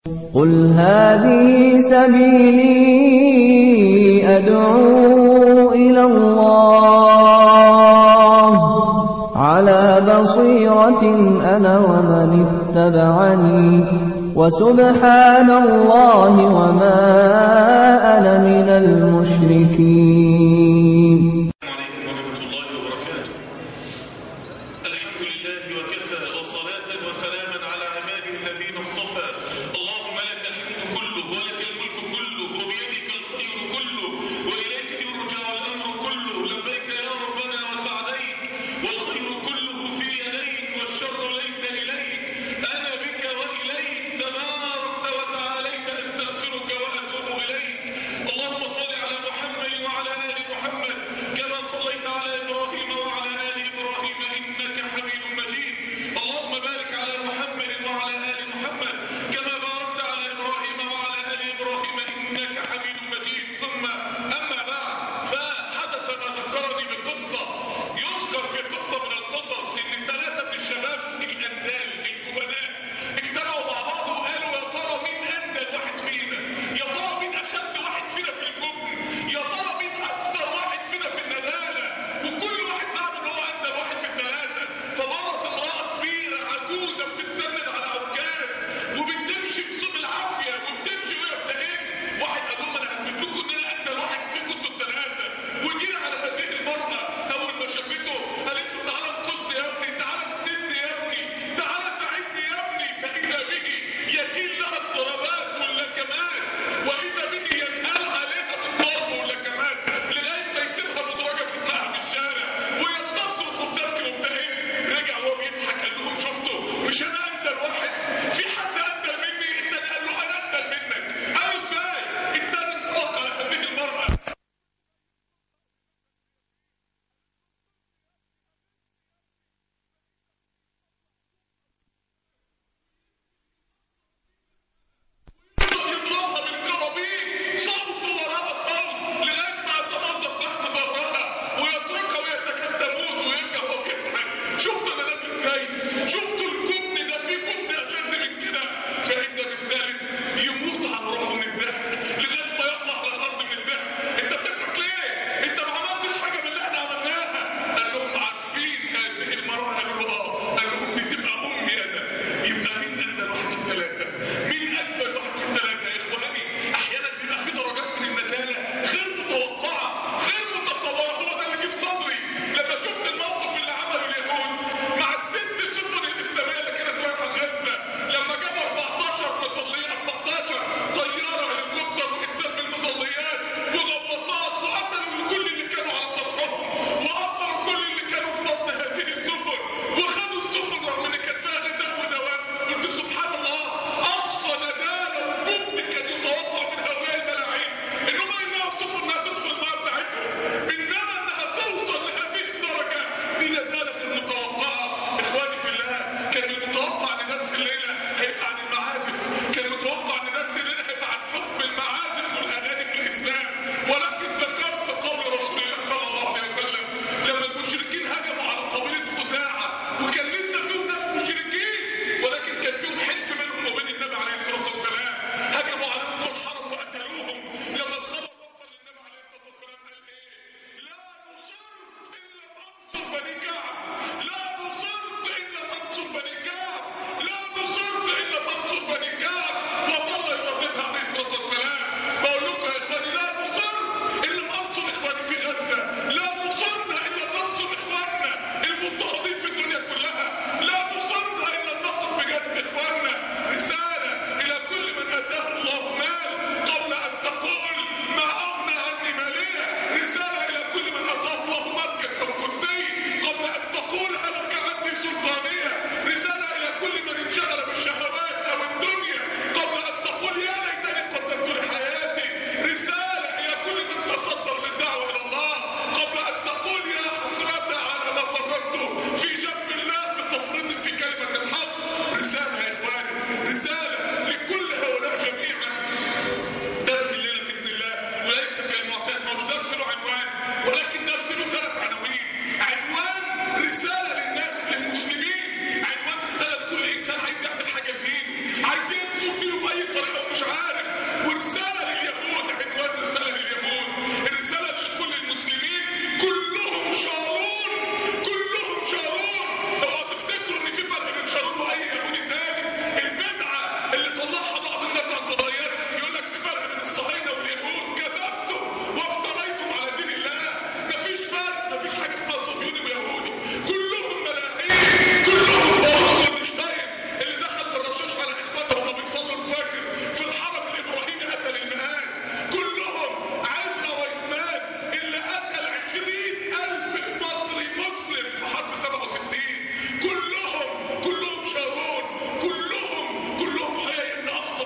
قل هذه سبيلي أدعو إلى الله على بصيرة أنا ومن اتبعني وسبحان الله وما أنا من المشركين عليكم ورحمة الله وبركاته الحمد لله وكفى وصلاة وسلاما على عباده الذين اصطفى اللهم لك الحمد كله ولك الملك كله وبيدك الخير كله وإليك يرجع الأمر كله لبيك يا ربنا وسعديك والخير كله في يديك والشر ليس إليك أنا بك وإليك تباركت وتعاليت أستغفرك وأتوب إليك اللهم صل على محمد وعلى آل محمد كما صليت على إبراهيم وعلى آل إبراهيم إنك حميد مجيد اللهم بارك على محمد وعلى آل محمد كما باركت على إبراهيم وعلى آل إبراهيم إنك حميد مجيد ثم أما بعد فحدث ما ذكرني بقصة يذكر في قصة من القصص إن ثلاثة من الشباب الأندال الجبناء اجتمعوا مع بعض وقالوا يا ترى مين أندل واحد فينا يا ترى مين أشد واحد فينا في الجبن يا ترى مين أكثر واحد فينا في الندالة وكل واحد زعم إن هو أندل واحد في الثلاثة فمرت امرأة كبيرة عجوزة بتتسند على عكاز وبتمشي بصوت العافية وبتمشي وهي بتئن واحد قال لهم أنا هثبت لكم إن أنا أندل واحد فيكم انتوا الثلاثة وجينا على هذه المرأة أول ما شافته قالت له تعالى انقذني يا ابني تعالى اسندني يا ابني تعالى ساعدني يا ابني فإذا به يكيل لها الضربات واللكمات وإذا به ينهال عليها بالضرب واللكمات لغاية ما يسيبها مدرجة في دماغها في الشارع وهي بتصرخ وبتبكي وبتهين رجع وهو بيضحك قال لهم شفتوا مش أنا أندل واحد في حد أندل مني التاني قال له أنا أندل منك قالوا إزاي التاني انطلق على هذه المرأة يضربها بالكرابيك صوت بيطلعها بعض الناس على الفضائيات يقول لك في فرق بين الصهاينه واليهود كذبتم وافتريتم على دين الله مفيش فرق مفيش حاجه اسمها صهيوني ويهودي كلهم ملاحين كلهم بوظوا مش باين اللي دخل بالرشاش على اخواته وهم بيصلوا الفجر في الحرم الابراهيمي قتل المئات كلهم عزمه وإثمان اللي قتل 20000 مصري مسلم في حرب 67 كلهم كلهم شارون كلهم كلهم حيي بن اخطب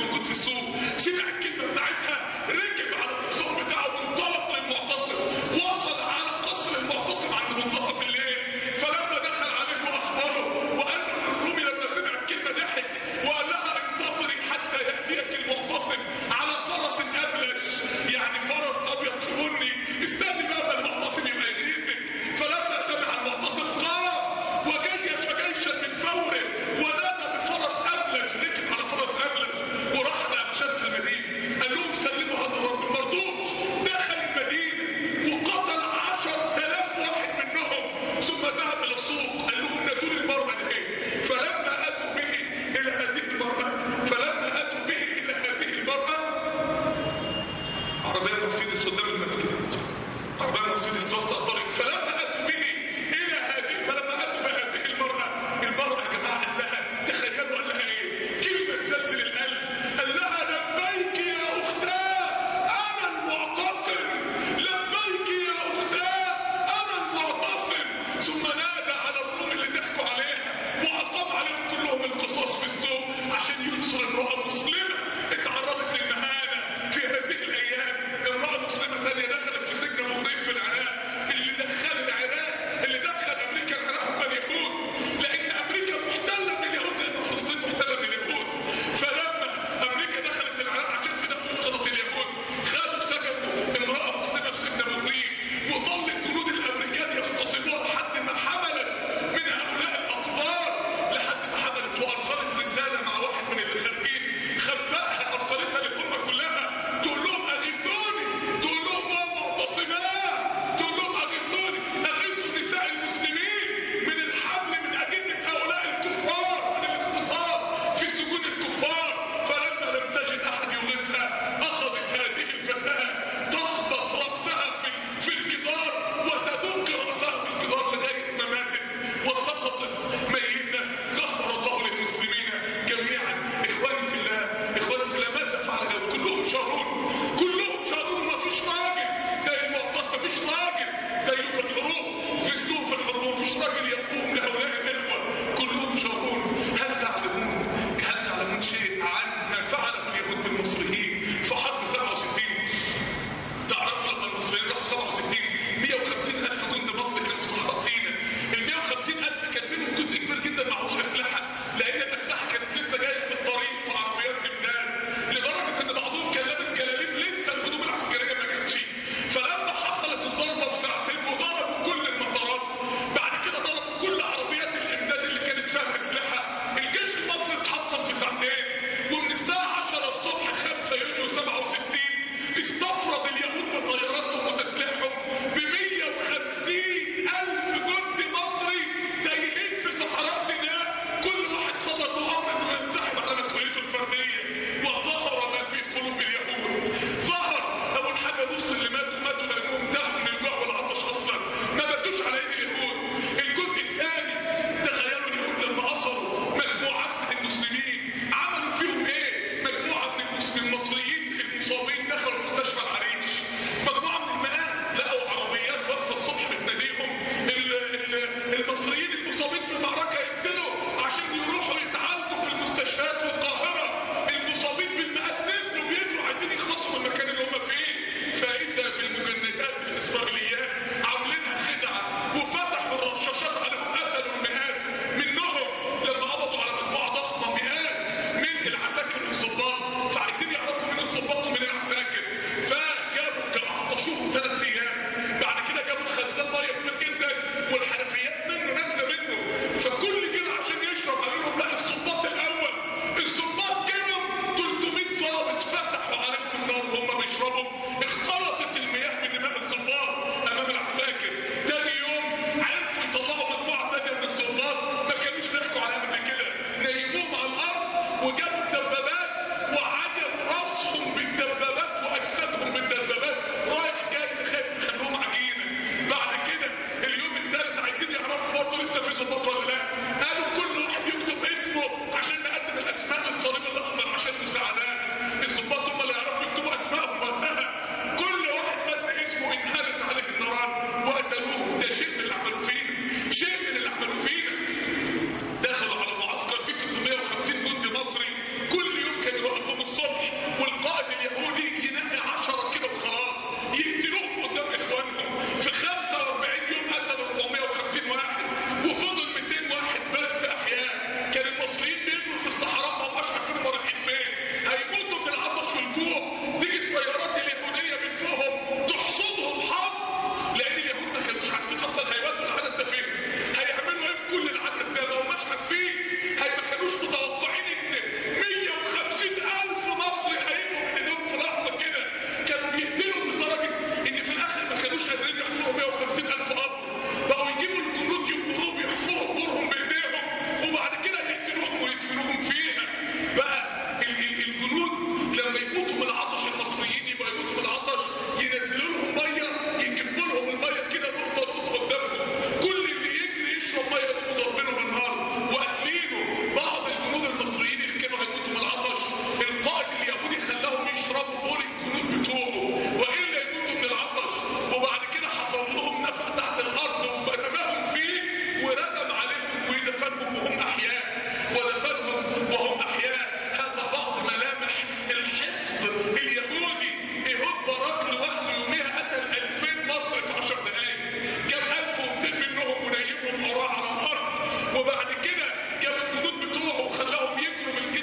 موجود في السوق سمع الكلمه بتاعتها ركب على الحصان بتاعه وانطلق للمعتصم وصل على قصر المعتصم عند منتصف الليل فلما دخل عليه واخبره وقال له ان الرومي لما سمع الكلمه ضحك وقال لها انتظري حتى ياتيك المعتصم على فرس ابلج يعني فرس ابيض في بني استني بقى ما المعتصم يبقى يجيبك فلما سمع المعتصم قام وجيش جيشا من فوره ونادى بفرس ابلج ركب على فرس ابلج وراح لابشاد في المدينه قال لهم سلموا هذا الرجل مردود دخل المدينه وقتل عشر آلاف واحد منهم ثم ذهب الى السوق قال لهم نادوا لي المرأة ايه فلما اتوا به الى هذه المرأة فلما اتوا به الى هذه المرأة عربية مرسيدس قدام المسجد عربية مرسيدس توسع الطريق فلما اتوا به الى هذه فلما اتوا بهذه المرأة المرأة يا جماعة قال لها تخيلوا قال لها ايه كلمة تسلسل القلب قال لها لبيك يا اختاه انا المعتصم لبيك يا اختاه انا المعتصم ثم نادى على الروم اللي ضحكوا عليها واقام عليهم كلهم القصاص في السوق عشان ينصر امرأة مسلمة اتعرضت للمهانة في هذه الايام امرأة مسلمة ثانية دخلت في سجن مغرب في العراق اللي دخل العراق اللي دخل امريكا العراق هم اليهود لان امريكا محتلة من اليهود زي ما فلسطين محتلة من اليهود فلما امريكا دخلت العراق عشان تنفذ خطط اليهود خدوا سجنوا امرأة مسلمة في سجن مغرب وظل الجنود الامريكان يغتصبوها لحد ما حملت من هؤلاء الاطفال لحد ما حملت وارسلت رسالة مع واحد من اللي خارجين خبأها ارسلتها للامة كلها تقول لهم اغيثوني تقول لهم يا معتصمات تقول لهم اغيثوني اغيثوا نساء المسلمين من الحمل من اجنة هؤلاء الكفار من الاغتصاب في سجون الكفار فلما لم تجد احد يغيثها اخذت هذه الفتاة تخبط رأسها في في الجدار وتدق رأسها في الجدار لغاية ما ماتت وسقطت ميتة غفر الله للمسلمين جميعا اخواني في الله اخواني في الله ماذا فعل اليهود كلهم شارون كلهم شارون وما فيش راجل زي المعتصم ما فيش راجل زيه في الحروب مثلهم في الحروب ما فيش راجل يقوم لهؤلاء الاخوه كلهم شارون هل تعلمون هل تعلمون شيء عن ما فعله اليهود بالمصريين في حرب 67 تعرفوا لما المصريين راحوا 67 150 ألف جند مصري كانوا في صحراء سيناء ال 150 ألف كان منهم جزء كبير جدا معهوش أسلحة لأن الأسلحة كانت لسه جاية في الطريق في عربيات إمداد لدرجة إن بعضهم كان لابس جلاليب لسه الهدوم العسكرية ما جاتش فلما حصلت الضربة في ساعتين وضربوا كل المطارات بعد كده ضربوا كل عربيات الإمداد اللي كانت فيها أسلحة الجيش المصري اتحطم في ساعتين ومن الساعة 10 الصبح 5 يونيو 67 استفرد اليهود بطياراتهم وتسليحهم ب 150 ألف جندي مصري تايهين في صحراء سيناء كل واحد صدر له أمر إنه ينسحب على مسؤوليته الفردية وظهر ما في قلوب اليهود ظهر أول حاجة نص اللي ماتوا ماتوا لأنهم انتهوا من الجوع والعطش أصلا ما ماتوش على إيد اليهود الجزء الثاني تخيلوا اليهود لما أصلوا مجموعات من المسلمين عملوا فيهم إيه؟ مجموعة من المسلمين المصريين المصابين دخلوا مستشفى العريش مجموعة من المئات لقوا عربيات واقفة الصبح بتناديهم ال- ال- المصريين المصابين في المعركة ينزلوا عشان يروحوا يتعالجوا في المستشفيات في القاهرة المصابين بالمئات نزلوا بيجروا عايزين يخلصوا من المكان اللي هم فيه فإذا بالمجندات الإسرائيليات عاملينها خدعة وفتحوا الرشاشات عليهم قتلوا المئات منهم لما قبضوا على مجموعة ضخمة مئات من العساكر الضباط فعايزين يعرفوا مين الضباط ومن العساكر فجابوا جابوا عطشوهم ثلاث ايام بعد كده جابوا خزان ميه كبير جدا والحنفيات منه نازله منه فكل كده عشان يشرب قالوا لهم لا الضباط الاول الضباط جيهم 300 ضابط فتحوا عليهم النار وهم بيشربوا اختلطت المياه بدماء الضباط امام العساكر تاني يوم عرفوا يطلعوا مجموعه ثانيه من الضباط ما كانوش ضحكوا عليها قبل كده نيموهم على الارض وجابوا الدبابات وعجبوا راسهم بالدبابات واجسادهم بالدبابات رايح جاي لخايف يخلوهم عجينه بعد كده اليوم الثالث عايزين يعرفوا برضه لسه في ظباط ولا لا قالوا كل واحد يكتب اسمه عشان نقدم الاسماء للصليب الاحمر عشان مساعدات الظباط هم اللي يعرفوا يكتبوا اسمائهم وقتها كل واحد مد اسمه انهالت عليه النيران وقتلوه ده شيء من اللي عملوه فينا شيء من اللي عملوه فينا دخلوا على معسكر فيه 650 جندي مصري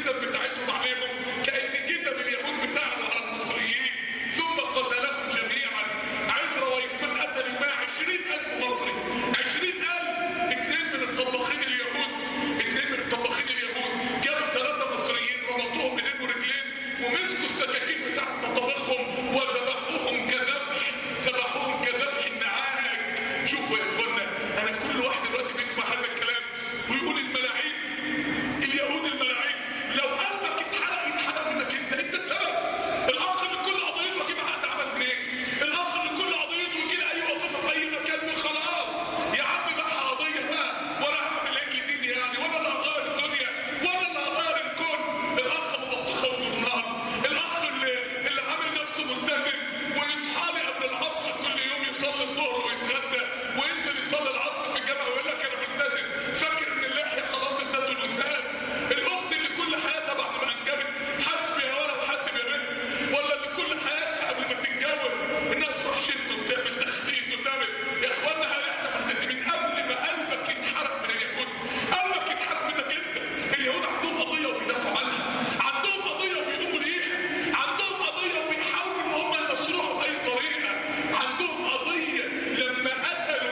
الجزم بتاعتهم عليهم كأن جزم اليهود بتاعنا على المصريين ثم قتلهم جميعا عزرا ويثمان قتلوا 120000 مصري 20000 اثنين من الطباخين اليهود اثنين من الطباخين اليهود جابوا ثلاثة مصريين ربطوهم بايدين ورجلين ومسكوا السكاكين بتاعت مطابخهم وذبحوهم كذبح ذبحوهم كذبح النعاج شوفوا يا اخوانا انا كل واحد دلوقتي بيسمع هذا الكلام ويقول الملاعين اليهود الملاعين لو قلبك اتحرق يتحرق منك انت انت السبب الاخ اللي كل قضيته يجيب حد عمل منين الاخ اللي كل قضيته يجي له اي وظيفه في اي مكان خلاص يا عم بقى قضيه بقى ولا هعمل ايه لديني يعني ولا اللي هغير الدنيا ولا اللي هغير الكون الاخ مبطخه وجرنان الاخ اللي اللي عامل نفسه ملتزم ويصحى لي قبل العصر كل يوم يصلي الظهر ويتغدى وينزل يصلي العصر في الجامع ويقول لك انا ملتزم فاكر ان اللحيه خلاص ادته الوسام الاخت اللي كل حياتها بعد ما انجبت حسبي يا ولد حاسب يا بنت ولا اللي كل حياتها قبل ما تتجوز انها تروح شركه وتعمل تخسيس وتعمل يا اخوانا هل احنا ملتزمين قبل ما قلبك يتحرق من اليهود قلبك يتحرق منك انت اليهود عندهم قضيه وبيدافعوا عنها عندهم قضيه وبيقوموا ليها عندهم قضيه وبيحاولوا ان هم ينصروها باي طريقه عندهم قضيه لما قتلوا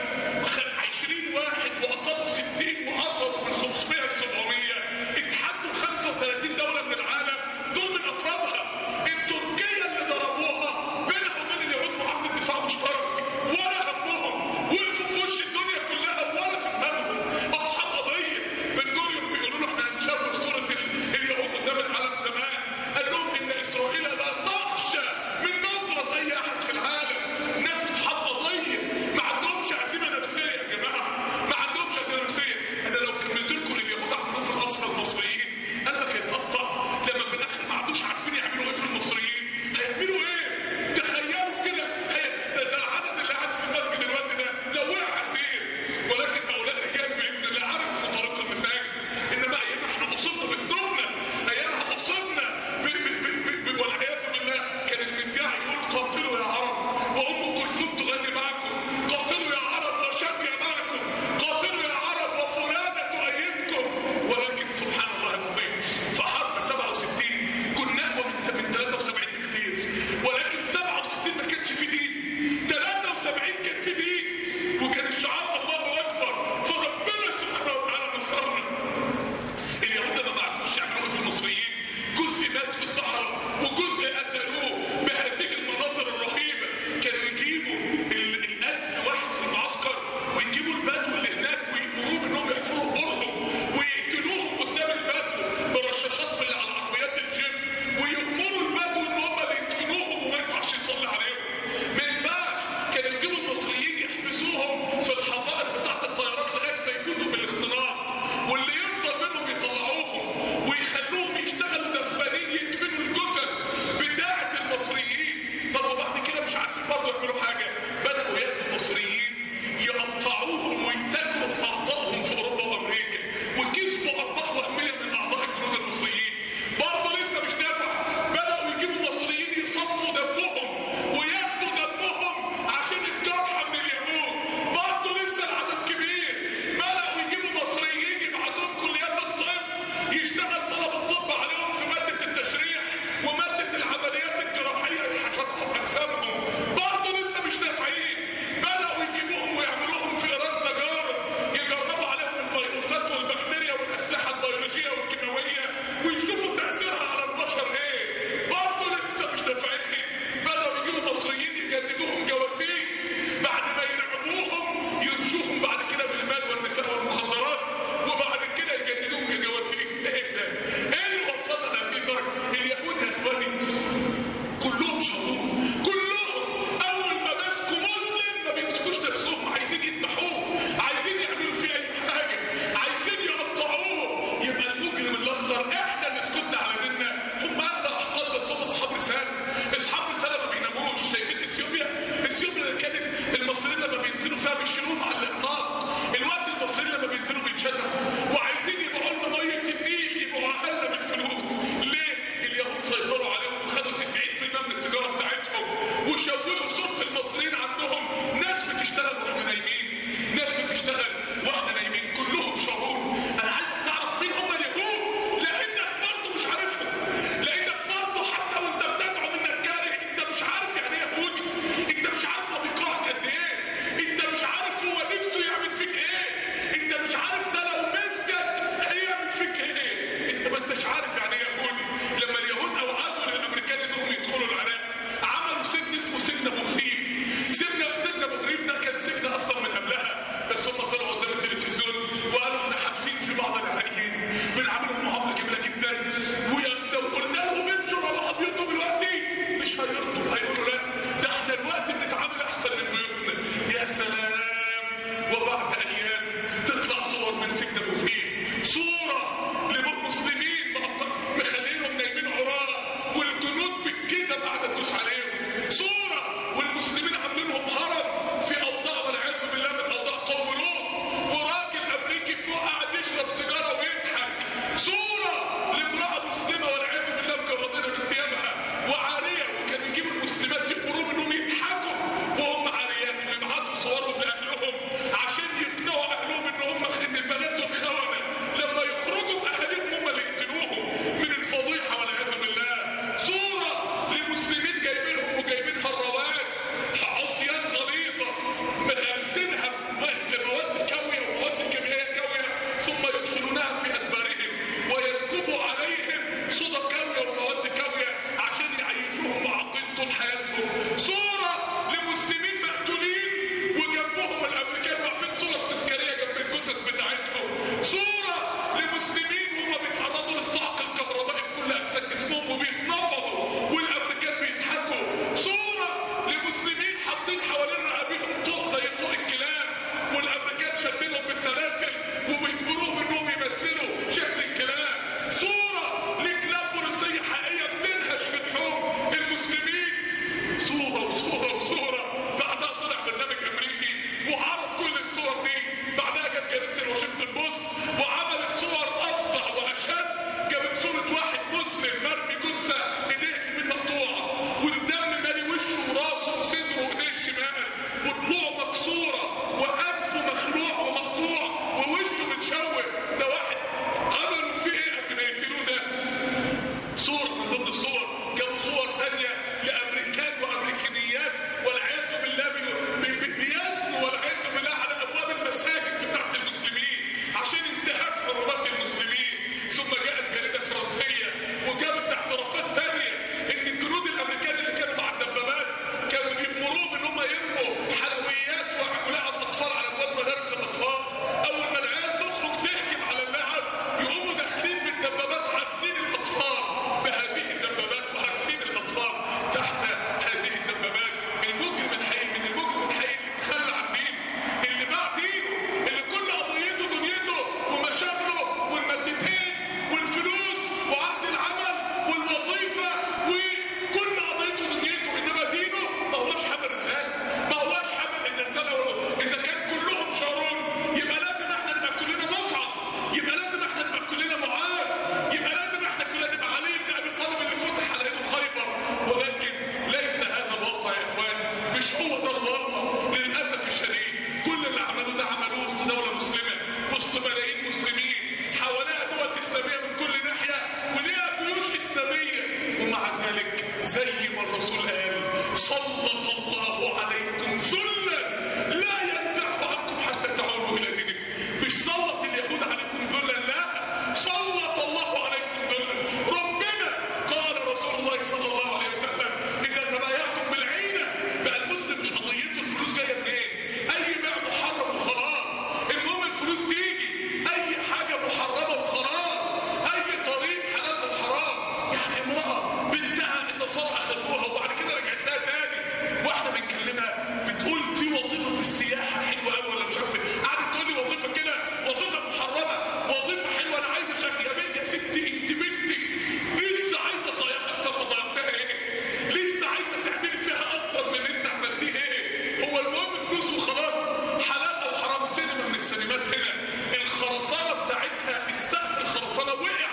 20 واحد واصابوا 60 واصابوا من 500 ل 700 اتحدوا 35 دوله من العالم دول من افرادها التركيه اللي ضربوها بينها وبين اليهود معاهده دفاع مشترك ولا همهم وقفوا في وش الدنيا كلها ولا في دماغهم اصحاب قضيه من دول بيقولوا له احنا هنشوه صوره ال- اليهود قدام العالم زمان قال لهم ان اسرائيل لا تخشى من نظره اي احد في العالم ناس اصحاب قضيه ما عندهمش عزيمه نفسيه يا جماعه ما عندهمش عزيمه نفسيه انا لو كملت لكم اليهود عملوه في الاسرى المصريين قلبك هيتقطع لما في الاخر ما عادوش عارفين يعملوا ايه في المصريين هيعملوا ايه تخيلوا كده هي ده, ده العدد اللي قاعد في المسجد الوقت ده لو وقع عسير ولكن هؤلاء رجال باذن الله عرفوا في طريق المساجد انما ايام احنا اصبنا بذنوبنا ايامها اصبنا ب- ب- ب- ب- والعياذ بالله كان المذياع يقول قاتلوا يا عرب وام كلثوم تغني معكم قاتلوا يا عرب وشافيه معكم قاتلوا يا عرب وفرادة تؤيدكم ولكن سبحان الله العظيم في حرب 67 كنا اقوى من من 73 بكتير ولكن 67 ما كانش في دين 73 كان في دين وكان الشعار الله اكبر فربنا سبحانه وتعالى نصرنا اليهود لما ما عرفوش يعملوا ايه في المصريين جزء مات في الصحراء وجزء قتلوه بهذه المناظر الرهيبه كانوا يجيبوا ال- الألف واحد في المعسكر ويجيبوا البدو اللي هناك ويأمروهم انهم يحفروا قبورهم ويقتلوهم قدام البدو برشاشات من اللي على عربيات الجيب ويأمروا البدو ان هم اللي يدفنوهم وما ينفعش يصلي عليهم ما ينفعش كانوا يجيبوا المصريين يحبسوهم في الحظائر بتاعت الطيارات لغايه ما يموتوا بالاختناق واللي يفضل منهم يطلعوهم ويخلوهم يشتغلوا دفانين يدفنوا الجثث بتاعه المصريين طب وبعد كده مش عارفين برضه يعملوا حاجه بداوا ياخدوا المصريين يقطعوهم ويتاجروا في اعضائهم في اوروبا وامريكا وكسبوا ارباح وهميه من اعضاء الجنود المصريين برضه لسه مش نافع بداوا يجيبوا مصريين يصفوا دمهم وياخدوا دمهم عشان الجرحى من اليهود برضه لسه العدد كبير بداوا يجيبوا مصريين يبعتوهم كليات الطب يشتغل طلب الطب انتش عارف يعني ايه يهودي لما اليهود اوعزوا للامريكان انهم يدخلوا العراق عملوا سجن اسمه سجن ابو غريب سجن سجن ابو غريب ده كان سجن اصلا من قبلها بس هم طلعوا قدام التلفزيون وقالوا احنا حابسين في بعض العراقيين بنعملهم معامله جميله جدا ولو قلنا لهم امشوا روحوا بيوتهم دلوقتي مش هيرضوا هيقولوا لا ده احنا الوقت بنتعامل احسن من بيوتنا يا سلام وبعد ايام تطلع صور من سجن ابو غريب صوره لمسلمين مخلينهم نايمين عراه والجنود بالكذب قاعده تدوس عليهم صوره والمسلمين عاملينهم هرم في اوضاع والعياذ بالله من اوضاع قوم لوط وراجل امريكي فوق قاعد يشرب سيجاره ويضحك صوره لامراه مسلمه والعياذ بالله مجردينها من ثيابها وعاريه وكان يجيبوا المسلمات يقولوا انهم يضحكوا وهم عاريات ويبعتوا صورهم لاهلهم عشان يقنعوا اهلهم ان هم ان البنات دول خونه لما يخرجوا باهاليهم هم اللي يقتلوهم من الفضيحه والعياذ بالله صوره لمسلمين جايبينهم وجايبينها الرواد عصيان غليظه مغمسينها في مواد كاويه ومواد كيميائيه كاويه ثم يدخلونها في ادبارهم ويسكبوا عليهم صودا كاويه ومواد كاويه عشان يعيشوهم معاقين طول حياتهم صوره لمسلمين مقتولين وجنبهم الامريكان واقفين صوره تذكاريه جنب الجثث بتاعتهم صوره لمسلمين وهم بيتعرضوا للصعق الكهربائي في كل اجزاء جسمهم وبيتنفضوا والامريكان بيضحكوا صوره لمسلمين حاطين حوالين رقابيهم طوق زي طوق الكلاب والامريكان شادينهم بالسلاسل وبيجبروهم انهم يمثلوا شكل الكلاب صوره لكلاب بوليسيه حقيقيه بتنهش في لحوم المسلمين صوره وصوره وصوره بعدها طلع برنامج امريكي وعرض كل الصور دي بعدها جت جريده الواشنطن بوست وعملت صور افظع واشد جابت صوره واحد مسلم مرمي جثه ايديه من مقطوعه والدم مالي وشه وراسه وصدره وايديه الشمال وضلوعه مكسوره وانفه مخلوع ومقطوع ووشه متشوه ده واحد عملوا فيه ايه قبل ما يقتلوه ده صور من ضمن الصور جابوا صور تانية لأمريكان وأمريكانيات والعياذ بالله بي- بي- بيزنوا والعياذ بالله على أبواب المساجد بتاعت المسلمين عشان انتهاك حرمات المسلمين ثم جاءت جريدة فرنسية وجابت اعترافات تانية إن الجنود الأمريكان اللي كانوا مع الدبابات كانوا بيأمروهم إن هم يرموا حلويات وعملاء الأطفال على أبواب مدارس الأطفال أول ما العيال تخرج تهجم على اللعب يقوموا داخلين بالدبابات عادلين الأطفال بهذه الدبابات وهارسين الأطفال تحت هذه الدبابات المجرم الحقيقي من المجرم الحقيقي اللي اتخلى عن دينه اللي باع دينه اللي كل قضيته دنيته ومشاغله والمادتين والفلوس وعقد العمل والوظيفة وكل قضيته دنيته إنما دينه ما هوش حامل رسالة ما هوش حامل إن الرسالة إذا كان كلهم شارون يبقى لازم احنا نبقى كلنا مصعد يبقى لازم احنا نبقى كلنا معاذ يبقى لازم احنا كلنا نبقى علي بن ابي طالب اللي فتح على يده خيبر ولكن ليس هذا الواقع يا اخوان مش هو ده الواقع للاسف الشديد كل اللي عملوه ده عملوه وسط دوله مسلمه وسط ملايين مسلمين حواليها دول اسلاميه من كل ناحيه وليها جيوش اسلاميه ومع ذلك زي ما الرسول قال سلط الله عليكم ذلا لا ينزعه عنكم حتى تعودوا الى دينكم مش سلط اليهود عليكم ذلا لا سلط الله عليكم ذلا ربنا قال رسول الله صلى الله عليه وسلم اذا تبايعتم بالعينه بقى المسلم مش قضيته الفلوس جايه منين اي بيع محرم وخلاص المهم الفلوس تيجي اي حاجه محرمه وخلاص اي طريق حلال وحرام يعني امراه بنتها النصارى اخذوها وبعد كده رجعت لها تاني واحده بنكلمها بتقول في وظيفه في السياحه حلوه قوي ولا مش عارف ايه قعدت تقول لي وظيفه كده وظيفه محرمه وظيفه حلوه انا عايزه شكل يا بنت يا ستي انت بنتك لسه عايزه تضيعها اكتر ما ضيعتها ايه لسه عايزه تعملي فيها اكتر من اللي انت عملتيه ايه هو المهم فلوس وخلاص حلال او حرام سينما من السينمات هنا الخرسانه بتاعتها السقف الخرسانه وقع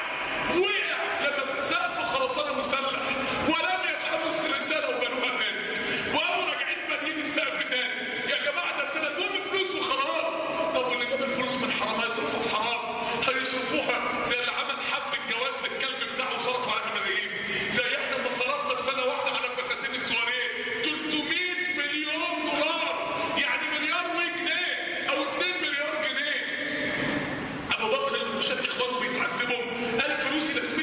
وقع لما سقف خرسانه مسلح ولم يفهموا الرساله وبنوها تاني وقاموا راجعين بانيين السقف تاني يا جماعه ده سنه المهم فلوس وخلاص طب واللي جاب الفلوس من حرام هيصرفها في حرام هيصرفوها زي اللي عمل حفل الجواز للكلب بتاعه وصرف عليها ملايين زي احنا لما صرفنا في سنه واحده على فساتين السواريه 300 مليون دولار يعني مليار وجنيه او 2 مليار جنيه ابو بكر لما شاف اخوانه بيتعذبوا قال فلوسي لازم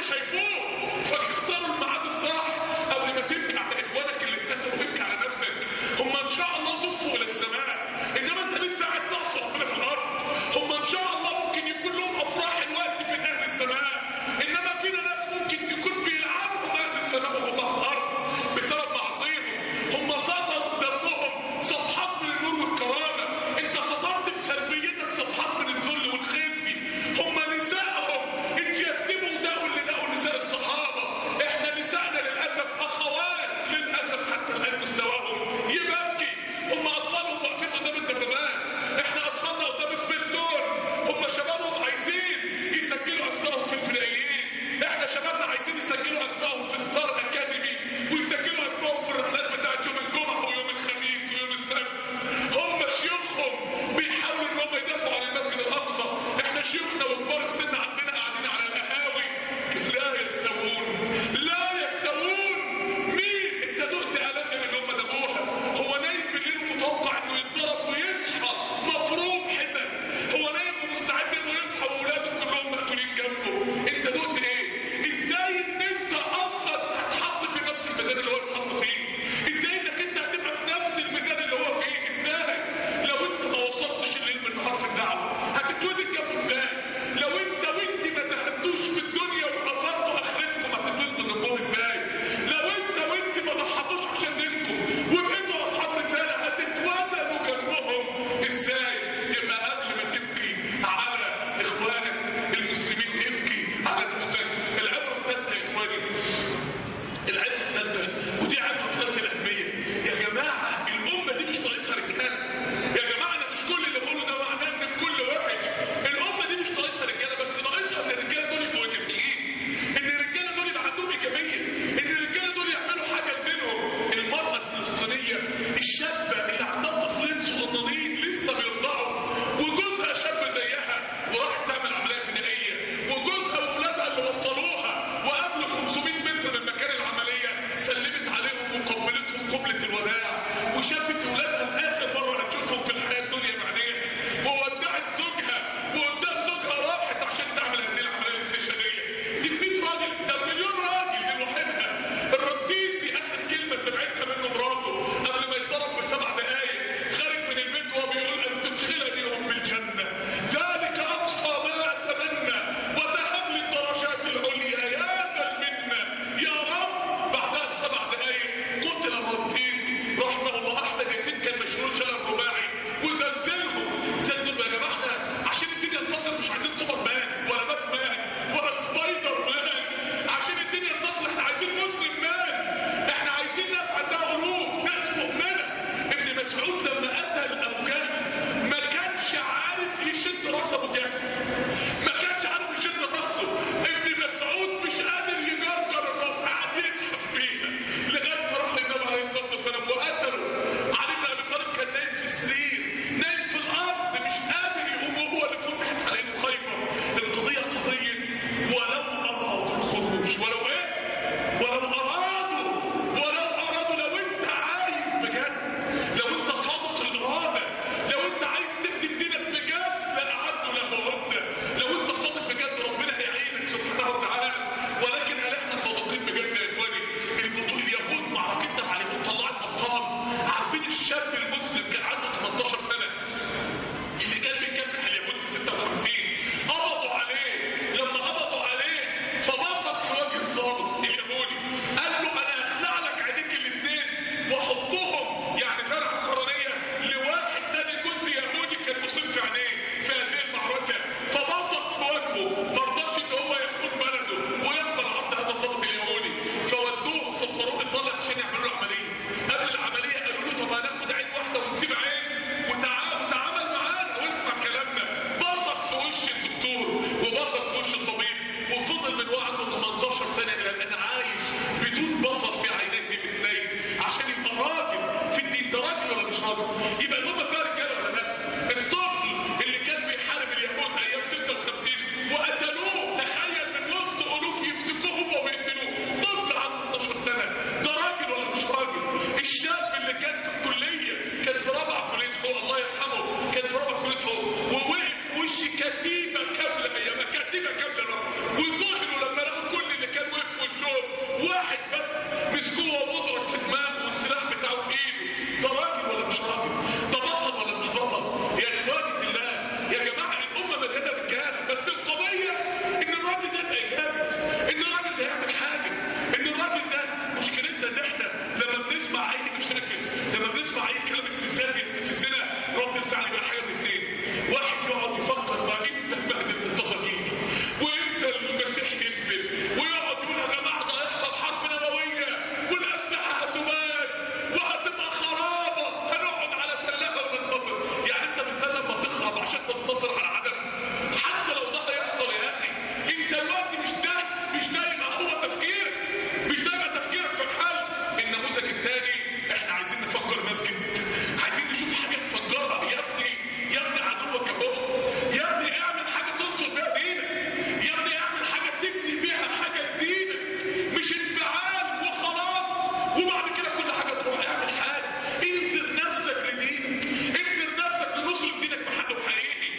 مش هيفوق فاختاروا الميعاد الصح قبل ما تبكي على اخوانك اللي اتقتلوا ابكي على نفسك هم ان شاء الله صفوا الى السماء انما انت لسه قاعد تعصي ربنا في الارض هم ان شاء الله ممكن يكون لهم افراح الوقت في اهل السماء انما فينا ناس ممكن يكون بيلعبهم اهل السماء وهم على الارض بسبب معصيتهم هم سطروا بدمهم صفحات من النور والكرامه انت سطرت بسلبيتك صفحات من الذل والخزي هم نسائهم اتيتموا وداقوا اللي داقوا نساء الصحابه احنا نسائنا للاسف اخوات للاسف حتى الان مستواهم يبكي هم اطفالهم واقفين قدام الدبابات احنا اطفالنا قدام سبيستون هم شبابهم عايزين يسجلوا اسمائهم في الفدائيين احنا شبابنا عايزين يسجلوا اسمائهم في ستار اكاديمي ويسجلوا اسمائهم في الرحلات بتاعت يوم الجمعه ويوم الخميس ويوم السبت هم شيوخهم بيحاولوا ان هم يدافعوا عن المسجد الاقصى احنا شيوخنا وكبار السن عندنا قاعدين على القهاوي لا يستوون لا يستوون مين انت دقت الام من اللي هم دقوها هو نايم بالليل ومتوقع انه يتضرب ويصحى مفروض حتت هو نايم ومستعد انه يصحى واولاده كلهم مقتولين جنبه انت دقت ايه ازاي ان انت اصلا هتحط في نفس الميزان اللي هو اتحط فيه ازاي انك انت هتبقى في نفس الميزان اللي هو فيه ازاي لو انت ما وصلتش الليل بالنهار في الدعوه هتتوزن جنبه ازاي لو انت وانت ما زهدتوش في الدنيا وقصرتوا اخرتكم هتتوزنوا جنبهم ازاي لو انت وانت ما ضحتوش عشان دينكم وبقيتوا اصحاب رساله هتتوازنوا جنبهم ازاي يبقى قبل ما تبكي على اخوانك المسلمين ابكي على نفسك العبره الثالثه يا اخواني العبره الثالثه ودي عبره في غايه الاهميه يا جماعه الامه دي مش ناقصها رجاله يا جماعه انا مش كل اللي بقوله ده معناه ان الكل وحش الامه دي مش ناقصها رجاله بس ناقصها ان الرجاله دول يبقوا ايجابيين ان الرجاله دول يبقى عندهم ايجابيه ان الرجاله دول يعملوا حاجه لدينهم المراه الفلسطينيه الشابه اللي عندها طفلين صغننين لسه بيرضعوا وجوزها شاب زيها وراحت تعمل عمليه فدائيه وجوزها واولادها اللي وصلوها وقبل 500 متر من مكان العمليه سلمت عليهم وقبلتهم قبله الوداع وشافت اولادها لاخر مره هتشوفهم في الحياه الدنيا بعينيها وودعت زوجها وقدام زوجها راحت عشان تعمل هذه العمليه الاستشهاديه دي 100 راجل ده مليون راجل دي لوحدها الرئيسي اخر كلمه سمعتها منه مراته قبل ما يتضرب بسبع دقائق خارج من البيت وهو بيقول ان تدخلني هم بالجنه ذلك اقصى ما اتمنى وتهب لي الدرجات العليا يا ذا المنه يا رب بعدها بسبع دقائق قتل الرئيسي رحمه الله احمد ياسين كان مشهور شلل رباعي وزلزلهم زلزلوا يا جماعه احنا عشان الدنيا تنتصر مش عايزين سوبر مان ولا بات مان ولا سبايدر مان عشان الدنيا تنتصر احنا عايزين مسلم مان احنا عايزين ناس عندها قلوب ناس مؤمنه ابن مسعود لما قتل ابو جهل ما كانش عارف يشد راس ابو جهل ما كانش عارف يشد راسه ابن مسعود مش قادر يجرجر الراس قاعد يزحف بيها لغايه ما راح للنبي عليه الصلاه والسلام وقتله علي بن ابي طالب كان نايم في سرير نايم في الارض مش قادر يقوم وهو اللي فتحت عليه خيبر القضيه قضيه ولو ارادوا الخروج ولو ايه ولو ارادوا ولو ارادوا لو انت عايز بجد لو انت صادق الاراده لو انت عايز تخدم دينك بجد لاعدوا له عده لو انت صادق بجد ربنا هيعينك سبحانه وتعالى ولكن هل احنا صادقين بجد يا اخواني البطول اليهود معركتنا مع اليهود طلعت ابطال عارفين الشاب المسلم كان عنده 18 سنه اللي كان بيكافح اليهود في 56 قبضوا عليه لما قبضوا عليه فبصق في وجه الضابط اليهودي تفكيرك مش ده يبقى تفكيرك في الحل النموذج الثاني احنا عايزين نفجر مسجد عايزين نشوف حاجه نفجرها يا ابني يا ابني عدوك اهو يا ابني اعمل حاجه تنصر بيها دينك يا ابني اعمل حاجه تبني بيها حاجه لدينك مش انفعال وخلاص وبعد كده كل حاجه تروح اعمل حاجه انذر نفسك لدينك انذر نفسك لنصر دينك بحق حقيقي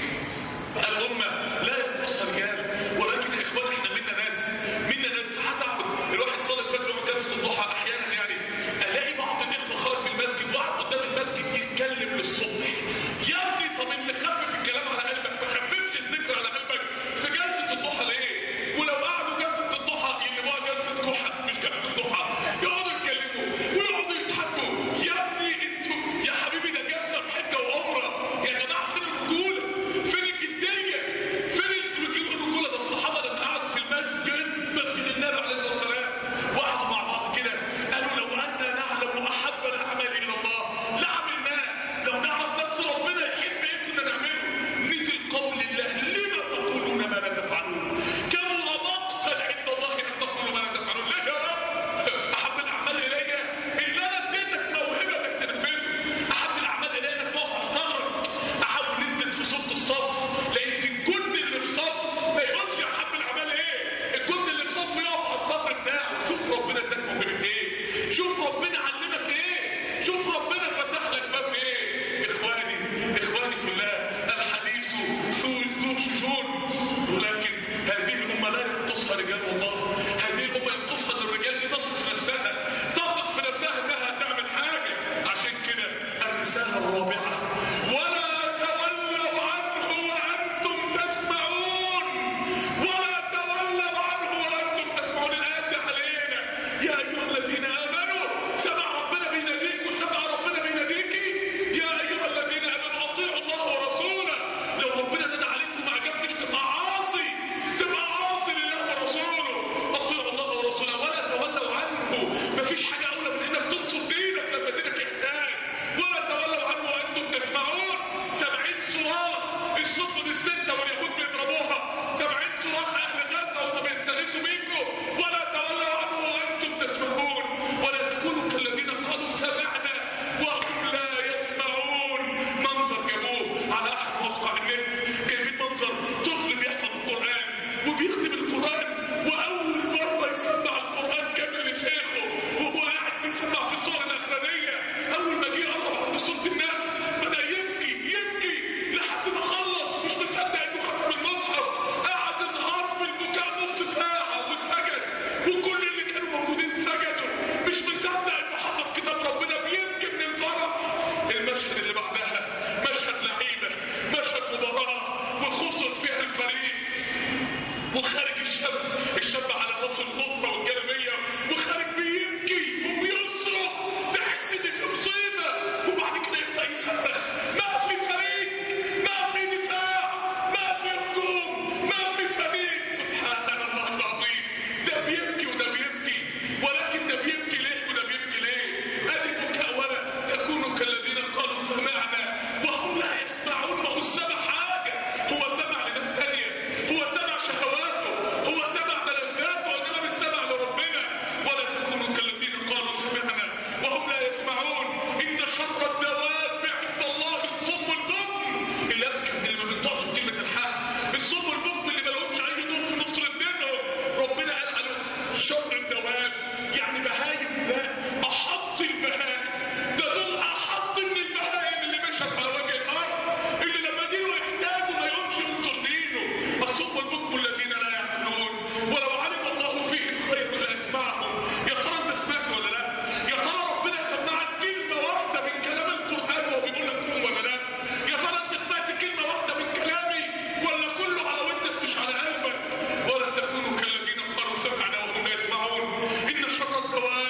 الأمة لا ينقصها رجال ولكن يا إخوان إحنا منا ناس منا ناس هتعبد الواحد صلى الفجر وهو جالس في الضحى أحيانا يعني ألاقي بعض الإخوة خارج من المسجد وقعد قدام المسجد يتكلم للصبح يا ابني طب اللي خفف الكلام على قلبك ما خففش الذكر على قلبك في جلسة الضحى ليه؟ ولو قعدوا جلسة الضحى يقلبوها جلسة ضحى مش جلسة ضحى يقعدوا يتكلموا ويقعدوا يضحكوا يا ابني انتوا يا حبيبي ده جلسة بحجة وعمرة يا جماعة فين الرجولة؟ فين الجدية؟ فين الرجولة الرجولة ده الصحابة لما قعدوا في المسجد مسجد النبي عليه الصلاة والسلام وقعدوا مع بعض كده قالوا لو أننا نعلم أحب الأعمال إلى الله لعملناه لو نعرف بس ربنا يحب إيه كنا نعمله نزل قول الله لما تقولون ما لا تفعلون كبر مقتا عند الله أن تقولوا ما لا تفعلون ليه يا رب؟ أحب الأعمال إلي إن أنا اديتك موهبة إنك تنفذها أحب الأعمال إلي إنك تقف على ثغرك أحب نزلت في صوت الصف لأن الجند اللي في صف ما يقولش أحب الأعمال إيه الجند اللي في صف يقف على الصف بتاعه شوف ربنا اداك موهبة إيه شوف ربنا علمك إيه شوف ربنا فتح لك باب إيه إخواني إخواني في الله الحديث ذو ذو شجون ولكن هذه الأمة لا ينقصها رجال والله هذه الأمة ينقصها إن الرجال دي تثق في نفسها تثق في نفسها إنها تعمل حاجة عشان كده الرسالة الرابعة ولا تولوا عنه وأنتم تسمعون ولا تولوا عنه وأنتم تسمعون الآيات دي علينا يا أيها الذين آمنوا سمع ربنا بيناديك وسمع ربنا بيناديكي يا أيها الذين آمنوا أطيعوا الله ورسوله لو ربنا نادى عليك وما عجبتش تبقى عاصي تبقى عاصي لله ورسوله أطيعوا الله ورسوله ولا تولوا عنه مفيش حاجة أولى من إنك تنصر دينك لما دينك يحتاج ولا تولوا عنه وأنتم تسمعون سبعين صراخ السفن الستة واليهود بيضربوها سبعين صراخ أهل غزة وهم بيستغيثوا بيكم ولا تولوا عنه وأنتم تسمعون ولا تكونوا كالذين قالوا سمعنا وهم لا يسمعون منظر جابوه على أحد مواقع النت جايبين منظر طفل بيحفظ القرآن وبيختم القرآن وأول مرة يسمع القرآن كامل لشيخه وهو قاعد بيسمع في الصور الأخرانية أول ما جه قرب عند صوت الناس بدأ يبكي يبكي لحد ما خلص مش مصدق إنه ختم المصحف قعد انهار في البكاء نص ساعة وسجد وكل اللي كانوا موجودين سجدوا مش مصدق إنه حفظ كتاب ربنا بيبكي من الفرح المشهد اللي بعدها مشهد لعيبة مشهد مباراة وخسر فيها الفريق وخارج الشاب الشاب على راس الغطرة والجلابية وخارج بيبكي وبيصرخ تحس ان في مصيبة وبعد كده يبدأ يصرخ ما في فريق ما في دفاع ما في هجوم ما في فريق سبحان الله العظيم ده بيبكي وده بيبكي ولكن ده بيبكي ليه وده بيبكي ليه ادي بكاء ولا تكونوا كالذين قالوا سمعنا وهم لا يسمعون ما هو السمع حاجة هو سمع لناس ثانية هو سمع شهواته هو سمع ملذاته انما مش سمع لربنا ولا تكونوا كالذين قالوا سمعنا وهم لا يسمعون ان شر الدواب عند الله الصم البكم اللي يمكن اللي ما بينطقش كلمه الحق الصم البكم اللي ما لهمش اي دور في نصر دينهم ربنا قال عليهم شر الدواب يعني بهايم لا احط البهايم ده دول احط من البهايم اللي مشت على وجه الارض اللي لما دينه يحتاجوا ما يقومش ينصر دينه الصم البكم الذين لا يعقلون ولو علم الله فيهم خير لاسمعهم يا ترى انت سمعت ولا لا يا ترى ربنا سمعك كلمه واحده من كلام القران وهو بيقول لك قوم ولا لا يا ترى انت سمعت كلمه واحده من كلامي ولا كله على ودنك مش على قلبك ولا تكونوا كالذين قالوا سمعنا وهم لا يسمعون ان شر الدواب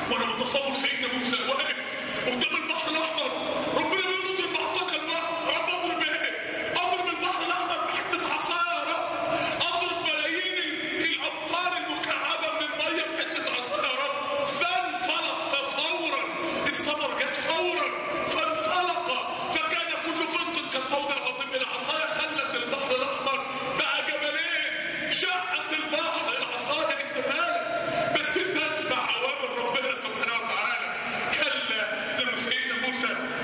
وانا متصور سيدنا موسى واقف قدام البحر الاحمر ربنا بيقول له اضرب بعصاك البحر رب اضرب ايه؟ اضرب البحر الاحمر بحته عصايه يا رب اضرب ملايين الامطار المكعبه من الميه بحته عصايه يا رب فانفلق ففورا الثمر جت فورا فانفلق فكان كل فرد كالطود العظيم العصايه خلت البحر الاحمر بقى جبلين شقت البحر العصايه انت مالك بس انت اسمع اوامر ربنا سبحانه وتعالى كلا لما سيدنا موسى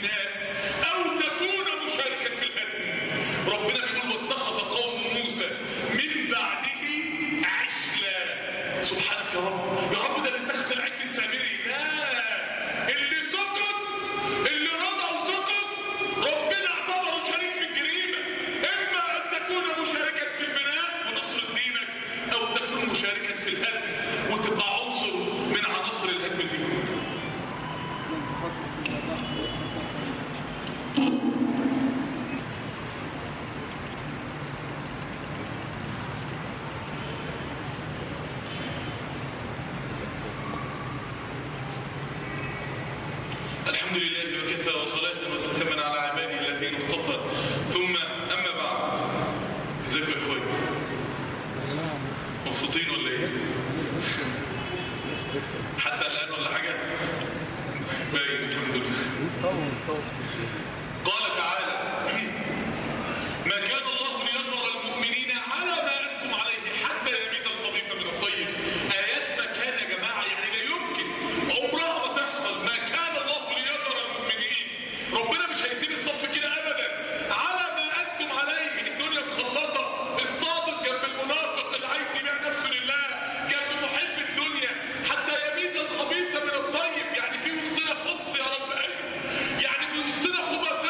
البناء أو تكون مشاركا في الهدم ربنا بيقول واتخذ قوم موسى من بعده عجلا سبحانك يا رب يا رب ده اللي اتخذ العجل السامري لا اللي سقط اللي رضى وسقط ربنا اعتبره شريك في الجريمة إما أن تكون مشاركا في البناء ونصر دينك أو تكون مشاركا في الهدم وتبقى عنصر من عناصر الهدم الديني الحمد لله وكفى وصلاة وسلاما على عباده الذين اصطفى ثم أما بعد ازيكم يا اخويا مبسوطين ولا ايه؟ حتى الآن ولا حاجة؟ باين الحمد لله قال تعالى ما كان الله ليظهر المؤمنين على ما أنتم عليه حتى يميز الخبيث من الطيب آيات ما كان يا جماعة يعني لا يمكن عمرها ما تحصل ما كان الله ليظهر المؤمنين ربنا مش هيسيب الصف كده أبدا على ما أنتم عليه الدنيا مخلطة الصادق جنب المنافق اللي عايز يبيع نفسه لله جنب محب الدنيا حتى يميز الخبيث من الطيب يعني في وسطنا خبث يا رب أيوه يعني في وسطنا خبث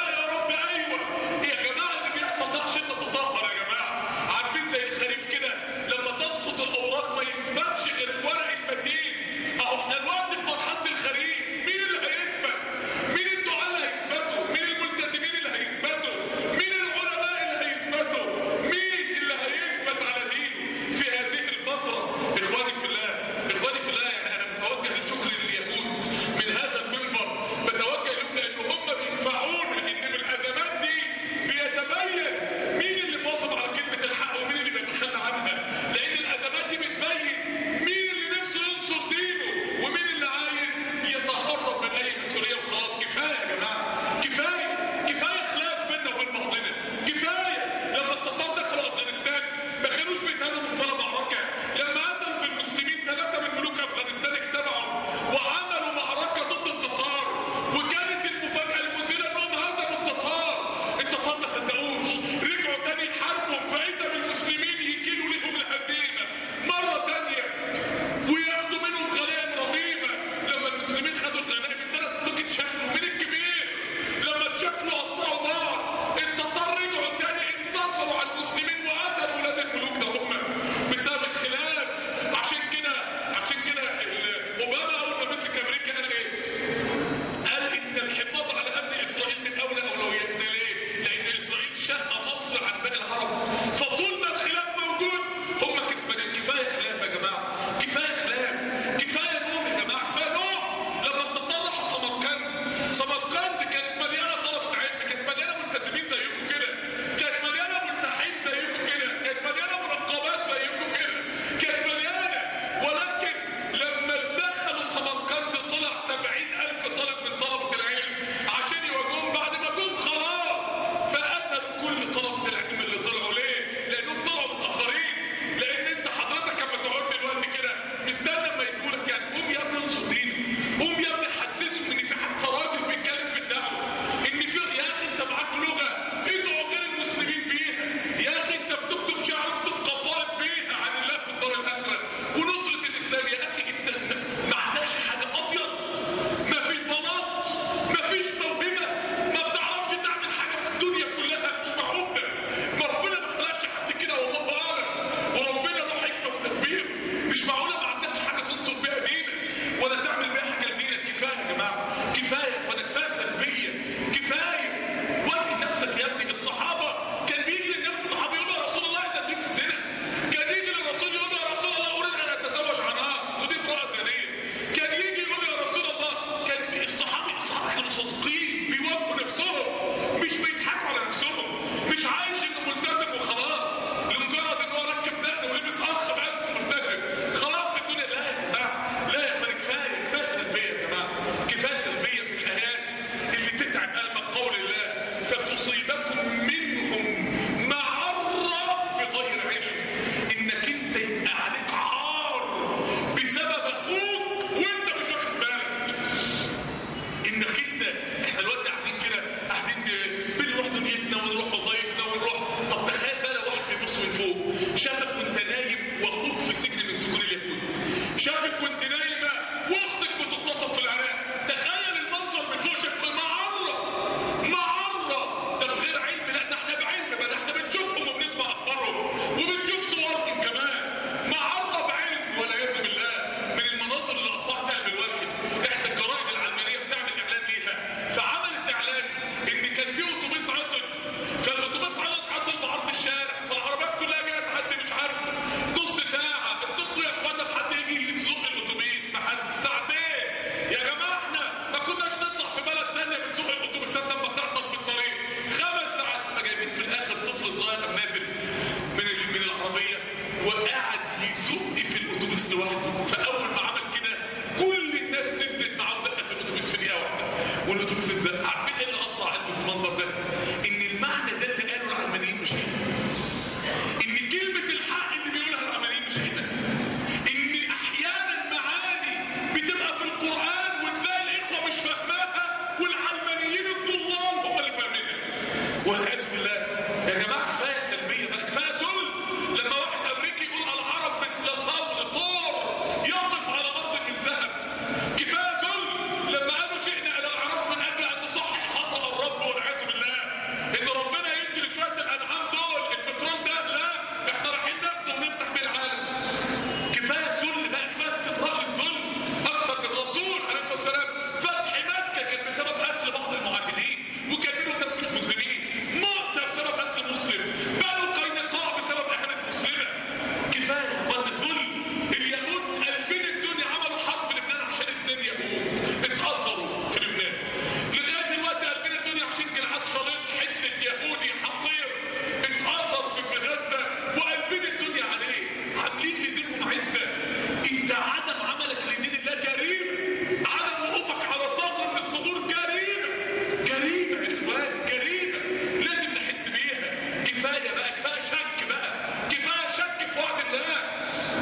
والعياذ بالله يا جماعه كفايه سلبيه بقى كفايه ذل لما واحد امريكي يقول العرب مثل الثور طور يقف على ارض من ذهب كفايه ذل لما قالوا شئنا الى الاعراب من اجل ان نصحح خطا الرب والعياذ بالله ان ربنا يدي لشويه الانعام دول البترول ده لا احنا رايحين ناخده ونفتح بيه العالم كفايه ذل بقى كفايه استمرار الذل اكثر من الرسول عليه الصلاه والسلام فتح مكه كان بسبب قتل بعض المعاهدين وكان منهم ناس مش مسلمين مؤتة بسبب قتل مسلم بنو قينقاع بسبب اهانه مسلمه كفايه ظن ذل اليهود قلبين الدنيا عملوا حرب لبنان عشان اثنين يهود اتأثروا في لبنان لغايه دلوقتي قلبين الدنيا عشان جلعاد شريط حته يهودي حقير اتأثر في في غزه وقلبين الدنيا عليه عاملين لدينهم عزه انت عدم عملك لدين الله جريمه عدم وقوفك على ثغر من الثغور جريمه جريمه يا اخوان جريمه لازم نحس بيها كفايه بقى كفايه شك بقى كفايه شك في وعد الله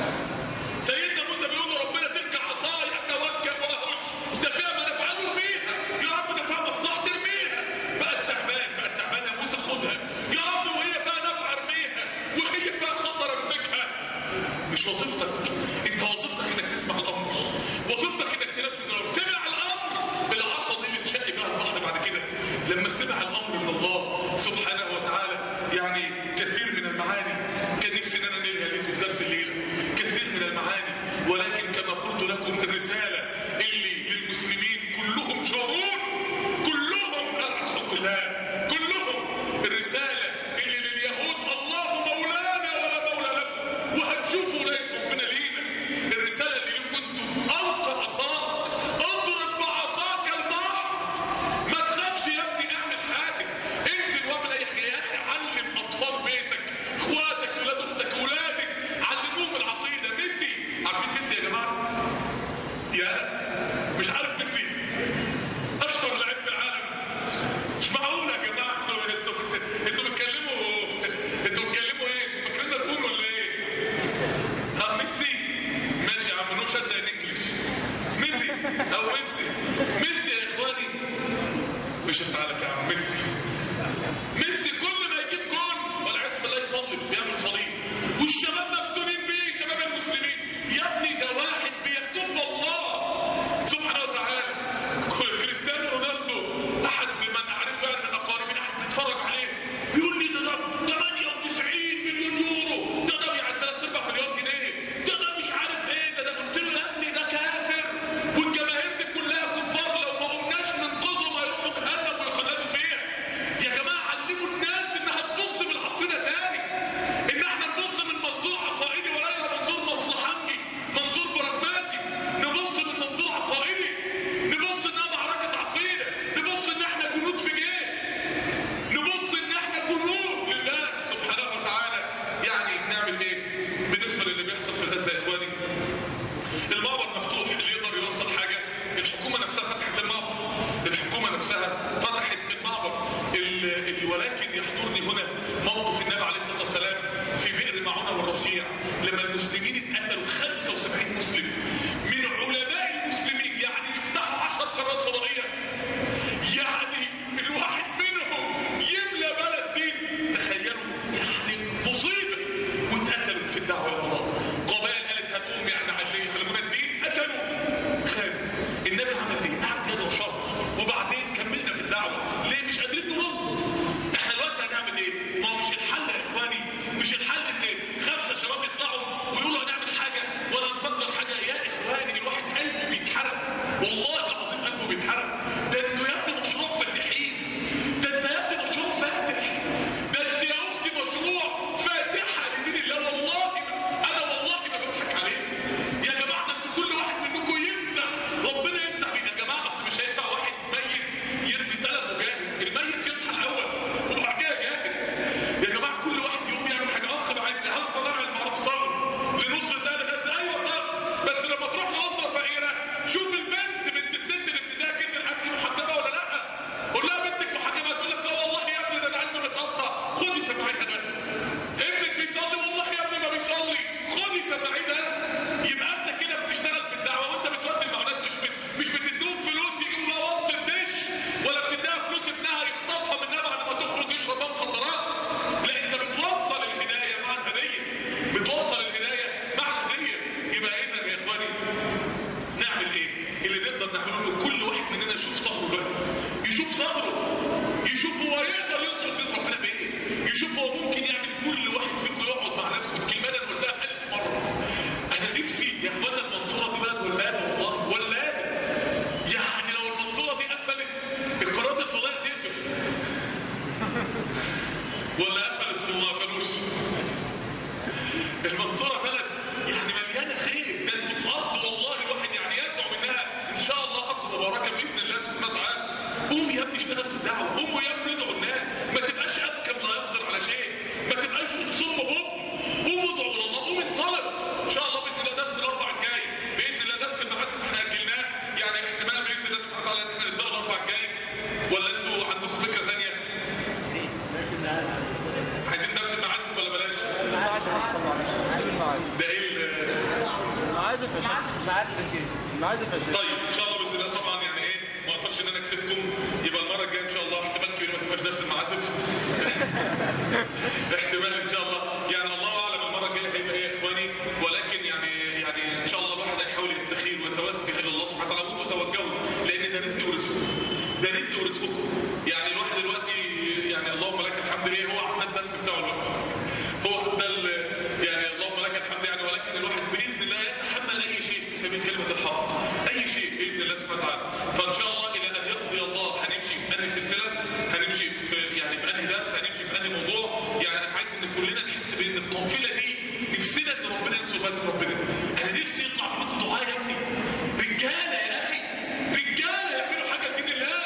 سيدنا موسى بيقول له ربنا تلك عصاي اتوكل واهش ده فيها ما نفعله بيها يا رب ده فيها مصلحه ارميها بقى تعبان بقى تعبان يا موسى خدها يا رب وهي فيها نفع ارميها وهي فيها خطر امسكها مش وظيفتك انت وظيفتك انك تسمع الامر وظيفتك انك تنفذ الامر سمع الامر العصا دي بتشقي بها البحر بعد كده لما سمع الامر من الله سبحانه وتعالى يعني كثير من المعاني كان نفسي ان انا انقلها لكم في درس الليله كثير من المعاني ولكن كما قلت لكم الرساله اللي للمسلمين كلهم شرور كلهم على حق الله كلهم الرساله اللي لليهود الله مولانا ولا مولى لكم وهتشوفوا ولايه ربنا لينا الرساله اللي لكم انتم القى عصاك اضرب بعصاك البحر ما تخافش يا ابني اعمل حاجه انزل واعمل اي حاجه يا اخي علم اطفال بيتك اخواتك ولاد اختك ولادك علموهم العقيده ميسي عارفين ميسي يا جماعه يا مش عارف ميسي اشطر لاعب في العالم مش معقول يا جماعه انتوا انتوا انتوا بتكلموا انتوا بتكلموا ايه؟ انتوا فاكريننا تقول ولا ايه؟ ها ميسي ماشي يا عم نو شد انجلش ميسي او ميسي ميسي يا اخواني مش هفعلك يا عم ميسي ميسي كل ما يجيب جون والعياذ بالله يصلي بيعمل صليب والشباب مفتونين بيه شباب المسلمين يا ابني ده واحد بيسب الله سبحانه وتعالى كل- كريستيانو رونالدو احد من اعرفه من اقاربين احد بيتفرج عليه بيقول لي ده ده 98 مليون يورو ده ده يعني 3 4 مليون جنيه ده ده مش عارف ايه ده ده قلت له يا ابني ده كافر والجماهير دي كلها كفار لو ما قمناش ننقذهم هيروحوا جهنم ويخلدوا فيها يا جماعه علموا الناس انها تبص بالعقيده تاني ان احنا نبص من منظور اسمها مخدرات لا انت بتوصل الهدايه مع الهديه بتوصل الهدايه مع الهديه يبقى اذا يا اخواني نعمل ايه اللي نقدر نعمله ان كل واحد مننا يشوف صبره دلوقتي يشوف صبره يشوف هو يقدر ينصر دين ربنا بايه يشوف هو ممكن يعمل كل واحد فيكم يقعد مع نفسه الكلمه دي انا قلتها ألف مره انا نفسي يا اخوانا المنصوره دي بلد ولاده والله ولاده يعني لو المنصوره دي قفلت القناه الفضائيه تقفل ولا قفلت وما قفلوش المنصوره بلد يعني مليانه خير ده انتوا في ارض والله الواحد يعني يزعم انها ان شاء الله ارض مباركه باذن الله سبحانه وتعالى قوم يا ابني اشتغل في الدعوه قوموا يا ابني ادعوا الناس ما تبقاش ابكم لا يقدر على شيء ما تبقاش صم بوم قوموا ادعوا الى الله قوم انطلق ان شاء الله باذن الله درس الاربع الجاي باذن الله درس المعازف احنا اجلناه يعني احتمال باذن الله سبحانه وتعالى ان احنا نبدا الاربع الجاي ولا انتوا عندكم فكره ثانيه؟ عايزين درس المعازف ولا بلاش؟ ده ايه ال- معازف يا شيخ معازف يا شيخ طيب ان شاء الله باذن الله طبعا يعني ايه ما اقدرش ان انا اكسبكم يبقى المره الجايه ان شاء الله احتمال كبير ما تبقاش درس المعازف احتمال ان شاء الله يعني الله اعلم المره الجايه هيبقى ايه يا اخواني ولكن يعني يعني ان شاء الله الواحد هيحاول يستخير ويتوجه الى الله سبحانه وتعالى وانتم توجهوا لان ده رزق ورزقكم ده رزق ورزقكم يعني الواحد دلوقتي يعني اللهم لك الحمد ليه هو عدى الدرس بتاعه دلوقتي هو ده ال- يعني اللهم لك الحمد يعني ولكن الواحد باذن الله يتحمل اي شيء في سبيل كلمه الحق اي شيء باذن الله سبحانه وتعالى فان شاء الله الى ان يقضي الله هنمشي في انهي سلسله هنمشي في يعني في انهي درس هنمشي في انهي موضوع يعني انا عايز ان كلنا نحس بان القافله دي نفسنا ان ربنا ينصر بلد ربنا انا نفسي يطلع منكم دعاء يا ابني رجاله يا اخي رجاله يعملوا حاجه دين الله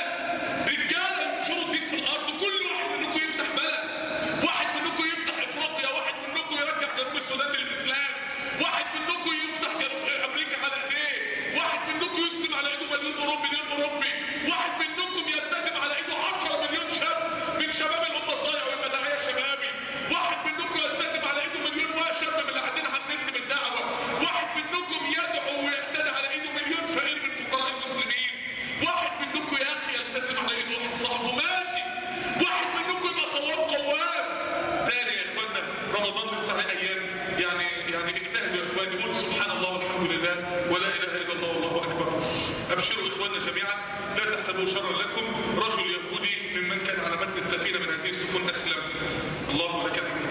رجاله ينشروا الدين في الارض كل واحد منكم يفتح بلد واحد منكم يفتح افريقيا واحد منكم يرجع جنوب السودان للاسلام واحد منكم يفتح جنوب امريكا على ايديه واحد منكم يسلم على ايده مليون اوروبي مليون اوروبي واحد منكم يلتزم على ايده 10 مليون شاب من شباب الامه الضايعه ويبقى داعيه شبابي واحد منكم يلتزم على ايده مليون شاب من اللي قاعدين على النت بالدعوه واحد منكم يدعو ويهتدي على ايده مليون فقير من فقراء المسلمين واحد منكم يا اخي يلتزم على ايده واحد صاحبه ماشي واحد منكم يبقى صواب قوام تاني يا اخوانا رمضان لسه عليه ايام يعني يعني اجتهدوا يا اخواني قولوا سبحان الله والحمد لله ولا اله الا الله والله اكبر ابشروا اخواننا جميعا لا تحسبوا شرا لكم رجل يهودي ممن كان على متن السفينه من هذه السفن اسلم اللهم لك الحمد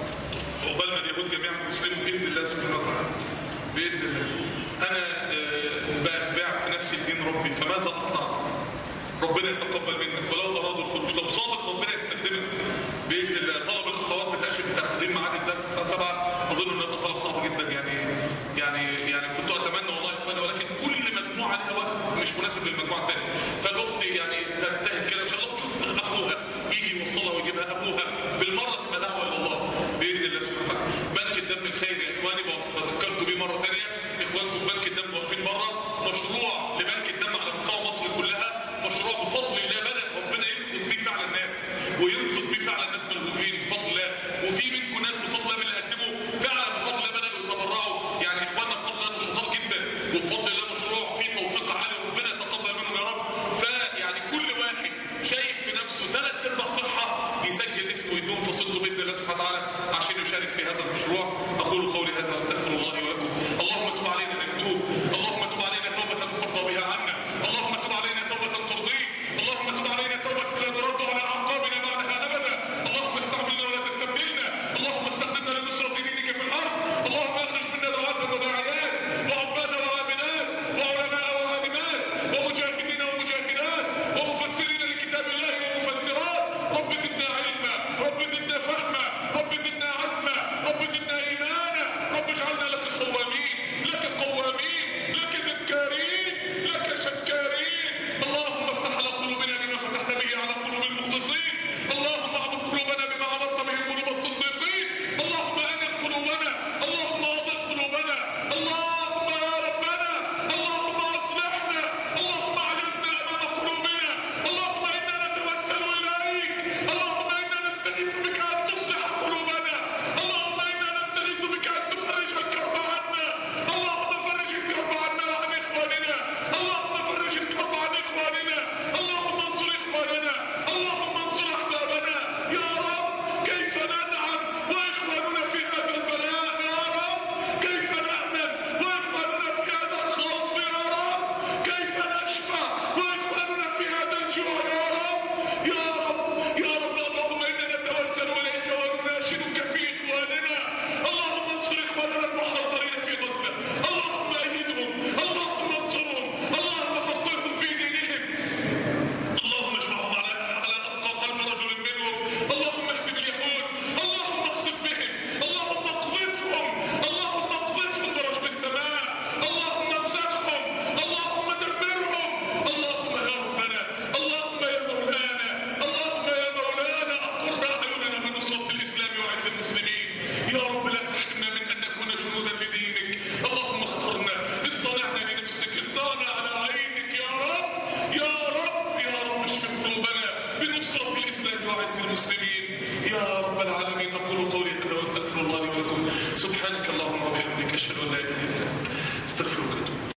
عقبالنا اليهود جميعا مسلمين باذن الله سبحانه وتعالى باذن الله انا آه، بعت نفسي لدين ربي فماذا اصنع ربنا يتقبل منك ولو ارادوا الخروج طب صادق ربنا يستخدمك باذن الله طلب الاخوات بتاخر تقديم ميعاد الدرس الساعه 7 اظن انه ده طلب صعب جدا يعني يعني يعني كنت اتمنى والله يا اخواني ولكن كل مجموعه لها وقت مش مناسب للمجموعه الثانيه فالاخت يعني تجتهد كده ان شاء الله تشوف اخوها يجي يوصلها ويجيبها ابوها بالمره تبقى دعوه الى الله باذن الله سبحانه وتعالى بنك الدم الخيري يا اخواني بذكركم بيه مره ثانيه اخوانكم في بنك الدم واقفين بره مشروع لبنك الدم على مستوى مصر كلها مشروع بفضل الله بدا ربنا ينقذ بيه فعلا الناس وينقذ بيه فعلا الناس من المؤمنين بفضل الله وفي منكم ناس بفضل الله من اللي قدموا فعلا بفضل الله بداوا يتبرعوا يعني اخواننا بفضل الله نشطاء جدا وبفضل الله مشروع فيه توفيق عالي ربنا يتقبل منهم يا رب فيعني كل واحد شايف في نفسه ثلاث ارباع صحه يسجل اسمه ويدوم في صدقه باذن الله سبحانه وتعالى عشان يشارك في هذا المشروع اقول قولي هذا واستغفر الله لي ولكم